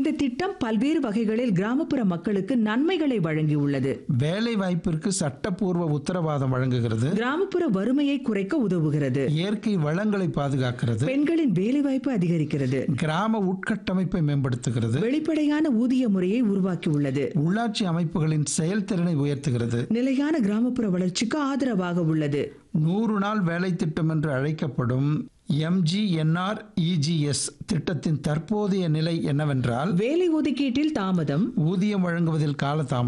இந்த திட்டம் பல்வேறு வகைகளில் கிராமப்புற மக்களுக்கு நன்மைகளை வழங்கியுள்ளது வேலை வாய்ப்பிற்கு சட்டப்பூர்வ உத்தரவாதம் வழங்குகிறது கிராமப்புற வறுமையை குறைக்க உதவுகிறது இயற்கை வளங்களை பாதுகாக்கிறது பெண்களின் வேலைவாய்ப்பு அதிகரிக்கிறது கிராம உட்கட்டமைப்பை மேம்படுத்துகிறது வெளிப்படையான ஊதிய முறையை உருவாக்கியுள்ளது உள்ளாட்சி அமைப்புகளின் செயல்திறனை உயர்த்துகிறது நிலையான கிராமப்புற வளர்ச்சிக்கு ஆதரவாக உள்ளது நூறு நாள் வேலை திட்டம் என்று அழைக்கப்படும் எம்ஜிஎன்ஆர் இஜிஎஸ் திட்டத்தின் தற்போதைய நிலை என்னவென்றால் வேலை ஒதுக்கீட்டில் தாமதம் ஊதியம் வழங்குவதில் காலதாமதம்